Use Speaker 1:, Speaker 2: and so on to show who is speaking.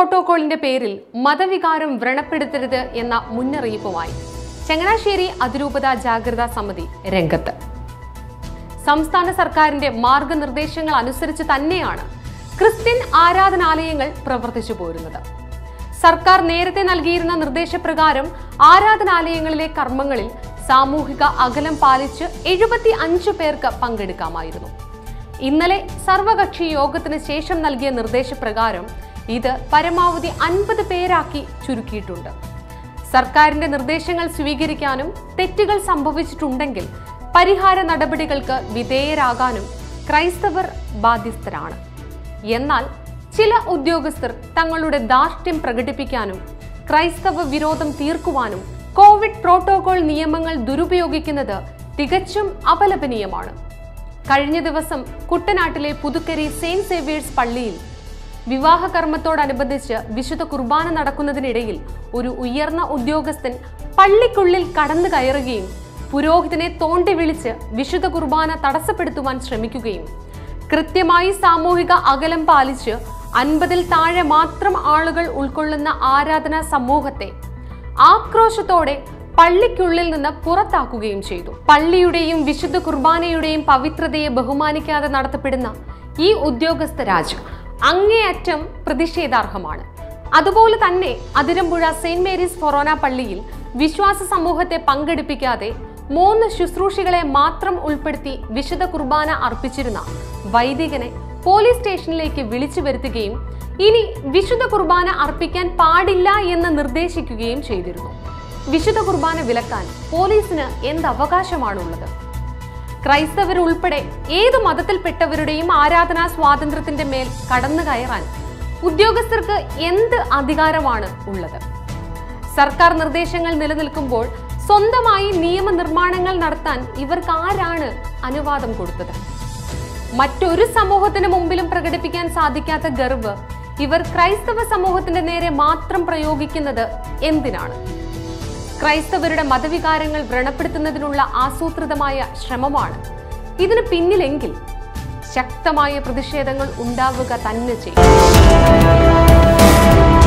Speaker 1: പ്രോട്ടോകോളിന്റെ പേരിൽ മതവികാരം വ്രണപ്പെടുത്തരുത് എന്ന മുന്നറിയിപ്പുമായി ചങ്ങനാശ്ശേരി അതിരൂപത ജാഗ്രതാ സമിതി രംഗത്ത് സംസ്ഥാന സർക്കാരിന്റെ മാർഗനിർദ്ദേശങ്ങൾ അനുസരിച്ച് തന്നെയാണ് ക്രിസ്ത്യൻ ആരാധനാലയങ്ങൾ പ്രവർത്തിച്ചു പോരുന്നത് സർക്കാർ നേരത്തെ നൽകിയിരുന്ന നിർദ്ദേശപ്രകാരം ആരാധനാലയങ്ങളിലെ കർമ്മങ്ങളിൽ സാമൂഹിക അകലം പാലിച്ച് എഴുപത്തി അഞ്ച് പേർക്ക് പങ്കെടുക്കാമായിരുന്നു ഇന്നലെ സർവകക്ഷി യോഗത്തിന് ശേഷം നൽകിയ നിർദ്ദേശപ്രകാരം ഇത് പരമാവധി അൻപത് പേരാക്കി ചുരുക്കിയിട്ടുണ്ട് സർക്കാരിന്റെ നിർദ്ദേശങ്ങൾ സ്വീകരിക്കാനും തെറ്റുകൾ സംഭവിച്ചിട്ടുണ്ടെങ്കിൽ പരിഹാര നടപടികൾക്ക് വിധേയരാകാനും ക്രൈസ്തവർ ബാധ്യസ്ഥരാണ് എന്നാൽ ചില ഉദ്യോഗസ്ഥർ തങ്ങളുടെ ധാർഷ്ട്യം പ്രകടിപ്പിക്കാനും ക്രൈസ്തവ വിരോധം തീർക്കുവാനും കോവിഡ് പ്രോട്ടോകോൾ നിയമങ്ങൾ ദുരുപയോഗിക്കുന്നത് തികച്ചും അപലപനീയമാണ് കഴിഞ്ഞ ദിവസം കുട്ടനാട്ടിലെ പുതുക്കരി സെയിന്റ് സേവിയേഴ്സ് പള്ളിയിൽ വിവാഹ കർമ്മത്തോടനുബന്ധിച്ച് വിശുദ്ധ കുർബാന നടക്കുന്നതിനിടയിൽ ഒരു ഉയർന്ന ഉദ്യോഗസ്ഥൻ പള്ളിക്കുള്ളിൽ കടന്നു കയറുകയും പുരോഹിതനെ തോണ്ടി വിളിച്ച് വിശുദ്ധ കുർബാന തടസ്സപ്പെടുത്തുവാൻ ശ്രമിക്കുകയും കൃത്യമായി സാമൂഹിക അകലം പാലിച്ച് അൻപതിൽ താഴെ മാത്രം ആളുകൾ ഉൾക്കൊള്ളുന്ന ആരാധനാ സമൂഹത്തെ ആക്രോശത്തോടെ പള്ളിക്കുള്ളിൽ നിന്ന് പുറത്താക്കുകയും ചെയ്തു പള്ളിയുടെയും വിശുദ്ധ കുർബാനയുടെയും പവിത്രതയെ ബഹുമാനിക്കാതെ നടത്തപ്പെടുന്ന ഈ ഉദ്യോഗസ്ഥ രാജ് അങ്ങേയറ്റം പ്രതിഷേധാർഹമാണ് അതുപോലെ തന്നെ അതിരമ്പുഴ സെയിന്റ് മേരീസ് ഫൊറോന പള്ളിയിൽ വിശ്വാസ സമൂഹത്തെ പങ്കെടുപ്പിക്കാതെ മൂന്ന് ശുശ്രൂഷികളെ മാത്രം ഉൾപ്പെടുത്തി വിശുദ്ധ കുർബാന അർപ്പിച്ചിരുന്ന വൈദികനെ പോലീസ് സ്റ്റേഷനിലേക്ക് വിളിച്ചു വരുത്തുകയും ഇനി വിശുദ്ധ കുർബാന അർപ്പിക്കാൻ പാടില്ല എന്ന് നിർദ്ദേശിക്കുകയും ചെയ്തിരുന്നു വിശുദ്ധ കുർബാന വിലക്കാൻ പോലീസിന് എന്ത് അവകാശമാണുള്ളത് ക്രൈസ്തവർ ഉൾപ്പെടെ ഏത് മതത്തിൽപ്പെട്ടവരുടെയും ആരാധനാ സ്വാതന്ത്ര്യത്തിന്റെ മേൽ കടന്നു കയറാൻ ഉദ്യോഗസ്ഥർക്ക് എന്ത് അധികാരമാണ് ഉള്ളത് സർക്കാർ നിർദ്ദേശങ്ങൾ നിലനിൽക്കുമ്പോൾ സ്വന്തമായി നിയമനിർമ്മാണങ്ങൾ നടത്താൻ ഇവർക്ക് ആരാണ് അനുവാദം കൊടുത്തത് മറ്റൊരു സമൂഹത്തിന് മുമ്പിലും പ്രകടിപ്പിക്കാൻ സാധിക്കാത്ത ഗർവ് ഇവർ ക്രൈസ്തവ സമൂഹത്തിന്റെ നേരെ മാത്രം പ്രയോഗിക്കുന്നത് എന്തിനാണ് ക്രൈസ്തവരുടെ മതവികാരങ്ങൾ വ്രണപ്പെടുത്തുന്നതിനുള്ള ആസൂത്രിതമായ ശ്രമമാണ് ഇതിന് പിന്നിലെങ്കിൽ ശക്തമായ പ്രതിഷേധങ്ങൾ ഉണ്ടാവുക തന്നെ ചെയ്യും